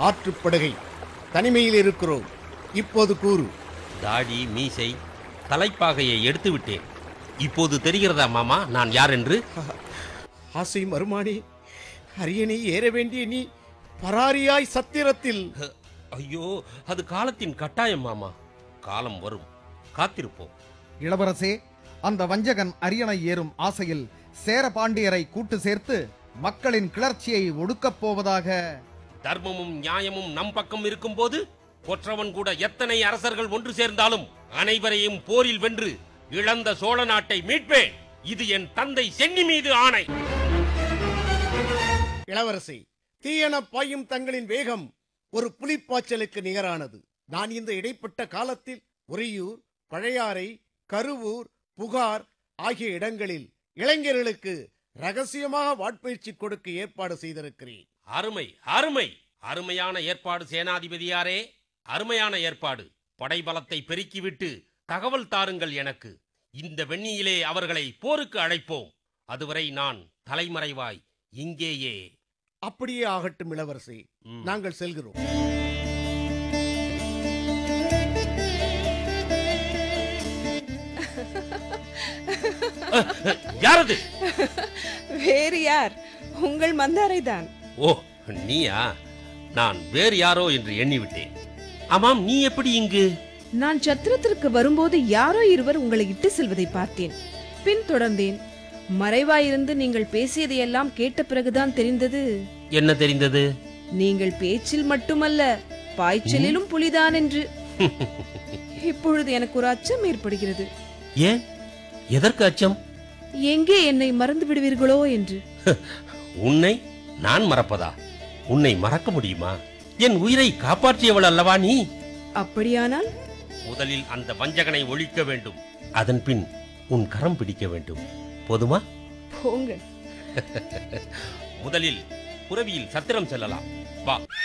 ஆற்றுப்படுகை தனிமையில் இருக்கிறோம் இப்போது கூறு தாடி மீசை தலைப்பாகையை எடுத்து விட்டேன் இப்போது தெரிகிறதா மாமா நான் யார் என்று ஆசை மறுமானே அரியணை ஏற வேண்டிய நீ பராரியாய் சத்திரத்தில் ஐயோ அது காலத்தின் கட்டாயம் மாமா காலம் வரும் காத்திருப்போம் இளவரசே அந்த வஞ்சகன் அரியணை ஏறும் ஆசையில் சேர பாண்டியரை கூட்டு சேர்த்து மக்களின் கிளர்ச்சியை ஒடுக்கப் போவதாக தர்மமும் நியாயமும் நம் பக்கம் இருக்கும்போது கொற்றவன் கூட எத்தனை அரசர்கள் ஒன்று சேர்ந்தாலும் அனைவரையும் போரில் வென்று இழந்த சோழ நாட்டை மீட்பேன் இது என் தந்தை சென்னி மீது ஆணை இளவரசி தீயன பாயும் தங்களின் வேகம் ஒரு புலிப்பாய்ச்சலுக்கு நிகரானது நான் இந்த இடைப்பட்ட காலத்தில் உறையூர் பழையாறை கருவூர் புகார் ஆகிய இடங்களில் இளைஞர்களுக்கு ரகசியமாக வாட்பயிற்சி கொடுக்க ஏற்பாடு செய்திருக்கிறேன் அருமை அருமை அருமையான ஏற்பாடு சேனாதிபதியாரே அருமையான ஏற்பாடு படைபலத்தை பெருக்கிவிட்டு தகவல் தாருங்கள் எனக்கு இந்த வெண்ணியிலே அவர்களை போருக்கு அழைப்போம் அதுவரை நான் தலைமறைவாய் இங்கேயே அப்படியே ஆகட்டும் இளவரசி ம். நாங்கள் செல்கிறோம் யாரது வேறு யார் உங்கள் மந்தாரைதான் ஓ நீயா நான் வேறு யாரோ என்று எண்ணிவிட்டேன் ஆமாம் நீ எப்படி இங்கு நான் சத்திரத்திற்கு வரும்போது யாரோ இருவர் உங்களை இட்டு செல்வதை பார்த்தேன் பின் தொடர்ந்தேன் மறைவாயிருந்து நீங்கள் பேசியதையெல்லாம் கேட்ட பிறகுதான் தெரிந்தது என்ன தெரிந்தது நீங்கள் பேச்சில் மட்டுமல்ல பாய்ச்சலிலும் புலிதான் என்று இப்பொழுது எனக்கு ஒரு அச்சம் ஏற்படுகிறது ஏன் எதற்கு அச்சம் எங்கே என்னை மறந்து விடுவீர்களோ என்று உன்னை நான் மறப்பதா உன்னை மறக்க முடியுமா என் உயிரை காப்பாற்றியவள் அல்லவா நீ அப்படியானால் முதலில் அந்த வஞ்சகனை ஒழிக்க வேண்டும் அதன் பின் உன் கரம் பிடிக்க வேண்டும் போதுமா போங்க முதலில் புறவியில் சத்திரம் செல்லலாம் வா